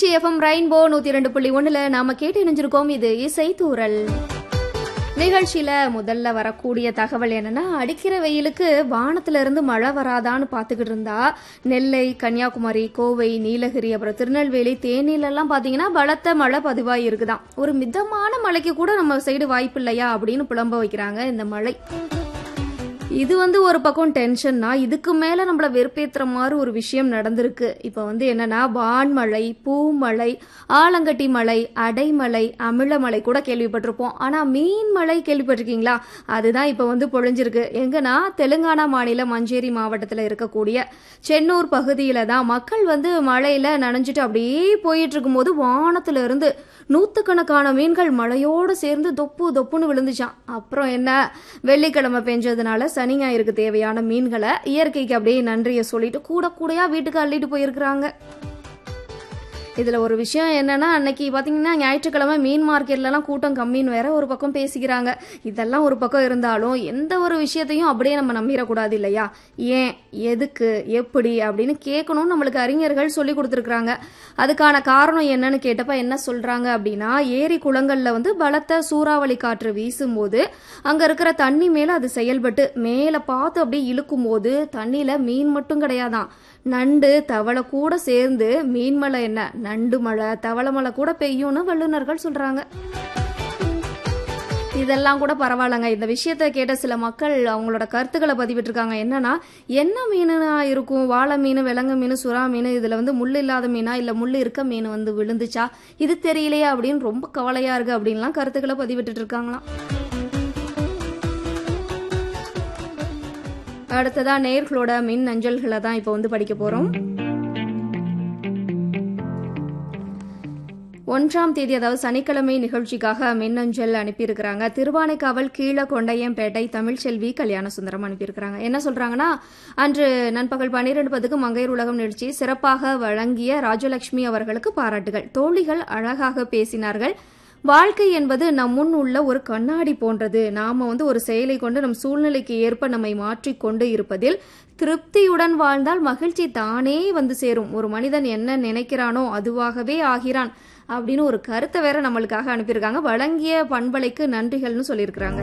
Trichy FM rainbow நூத்தி ரெண்டு புள்ளி ஒண்ணுல நாம கேட்டு இணைஞ்சிருக்கோம் இது இசை தூரல் நிகழ்ச்சியில முதல்ல வரக்கூடிய தகவல் என்னன்னா அடிக்கிற வெயிலுக்கு வானத்துல இருந்து மழை வராதான்னு பாத்துக்கிட்டு இருந்தா நெல்லை கன்னியாகுமரி கோவை நீலகிரி அப்புறம் திருநெல்வேலி தேனியில எல்லாம் பாத்தீங்கன்னா பலத்த மழை பதிவாகி இருக்குதாம் ஒரு மிதமான மழைக்கு கூட நம்ம சைடு வாய்ப்பு இல்லையா அப்படின்னு புலம்ப வைக்கிறாங்க இந்த மழை இது வந்து ஒரு பக்கம் டென்ஷன்னா இதுக்கு மேல நம்மள வெறுப்பேத்துற மாதிரி ஒரு விஷயம் நடந்திருக்கு இப்ப வந்து என்னன்னா வான்மழை பூமழை ஆலங்கட்டி மழை அடைமழை அமிழமழை கூட கேள்விப்பட்டிருப்போம் ஆனா மீன் மழை கேள்விப்பட்டிருக்கீங்களா அதுதான் இப்ப வந்து பொழிஞ்சிருக்கு எங்கன்னா தெலுங்கானா மாநிலம் மஞ்சேரி மாவட்டத்துல இருக்கக்கூடிய சென்னூர் பகுதியில தான் மக்கள் வந்து மழையில நனைஞ்சிட்டு அப்படியே போயிட்டு இருக்கும்போது வானத்துல இருந்து நூத்துக்கணக்கான மீன்கள் மழையோடு சேர்ந்து தொப்பு தொப்புன்னு விழுந்துச்சான் அப்புறம் என்ன வெள்ளிக்கிழமை பெஞ்சதுனால சனி ஞாயிறுக்கு தேவையான மீன்களை இயற்கைக்கு அப்படியே நன்றியை சொல்லிட்டு கூட கூடையா வீட்டுக்கு அள்ளிட்டு போயிருக்கிறாங்க இதுல ஒரு விஷயம் என்னன்னா அன்னைக்கு பாத்தீங்கன்னா ஞாயிற்றுக்கிழமை மீன் மார்க்கெட்லலாம் கூட்டம் கம்மின்னு வேற ஒரு பக்கம் பேசிக்கிறாங்க இதெல்லாம் ஒரு பக்கம் இருந்தாலும் எந்த ஒரு விஷயத்தையும் அப்படியே நம்ம நம்பிடக்கூடாது இல்லையா ஏன் எதுக்கு எப்படி அப்படின்னு கேட்கணும் நம்மளுக்கு அறிஞர்கள் சொல்லி கொடுத்துருக்காங்க அதுக்கான காரணம் என்னன்னு கேட்டப்ப என்ன சொல்றாங்க அப்படின்னா ஏரி குளங்கள்ல வந்து பலத்த சூறாவளி காற்று வீசும்போது அங்க இருக்கிற தண்ணி மேல அது செயல்பட்டு மேல பார்த்து அப்படியே இழுக்கும் போது தண்ணியில மீன் மட்டும் கிடையாதான் நண்டு தவளை கூட சேர்ந்து மீன் மழை என்ன நண்டு மழை தவளை மழை கூட பெய்யும்னு வல்லுநர்கள் சொல்றாங்க இதெல்லாம் கூட பரவாயில்லங்க இந்த விஷயத்த கேட்ட சில மக்கள் அவங்களோட கருத்துக்களை பதிவிட்டிருக்காங்க என்னன்னா என்ன மீனா இருக்கும் வாழை மீன் விலங்கு மீன் சுறா மீன் இதுல வந்து முள் இல்லாத மீனா இல்ல முள் இருக்க மீன் வந்து விழுந்துச்சா இது தெரியலையா அப்படின்னு ரொம்ப கவலையா இருக்கு அப்படின்லாம் கருத்துக்களை பதிவிட்டு இருக்காங்களாம் அடுத்ததா நேர்களோட மின் அஞ்சல்களை தான் இப்போ வந்து படிக்க போறோம் ஒன்றாம் தேதி அதாவது சனிக்கிழமை நிகழ்ச்சிக்காக மின்னஞ்சல் அனுப்பியிருக்கிறாங்க திருவானைக்காவல் கீழ கொண்டையம்பேட்டை தமிழ்ச்செல்வி கல்யாண சுந்தரம் அனுப்பியிருக்கிறாங்க என்ன சொல்றாங்கன்னா அன்று நண்பகல் பன்னிரண்டு பத்துக்கு மங்கையர் உலகம் நிகழ்ச்சி சிறப்பாக வழங்கிய ராஜலட்சுமி அவர்களுக்கு பாராட்டுகள் தோழிகள் அழகாக பேசினார்கள் வாழ்க்கை என்பது நம் முன் உள்ள ஒரு கண்ணாடி போன்றது நாம வந்து ஒரு செயலை கொண்டு நம் சூழ்நிலைக்கு ஏற்ப நம்மை மாற்றிக்கொண்டு இருப்பதில் திருப்தியுடன் வாழ்ந்தால் மகிழ்ச்சி தானே வந்து சேரும் ஒரு மனிதன் என்ன நினைக்கிறானோ அதுவாகவே ஆகிறான் அப்படின்னு ஒரு கருத்தை வேற நம்மளுக்காக அனுப்பியிருக்காங்க வழங்கிய பண்பலைக்கு நன்றிகள்னு சொல்லியிருக்கிறாங்க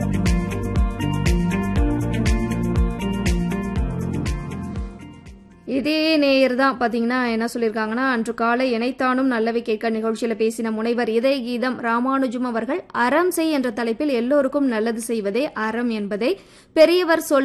இதே நேயர் தான் பாத்தீங்கன்னா என்ன சொல்லியிருக்காங்கன்னா அன்று காலை இணைத்தானும் நல்லவை கேட்க நிகழ்ச்சியில பேசின முனைவர் இதய கீதம் ராமானுஜம் அவர்கள் அறம் செய் என்ற தலைப்பில் எல்லோருக்கும் நல்லது செய்வதே அறம் என்பதை பெரியவர் சொல்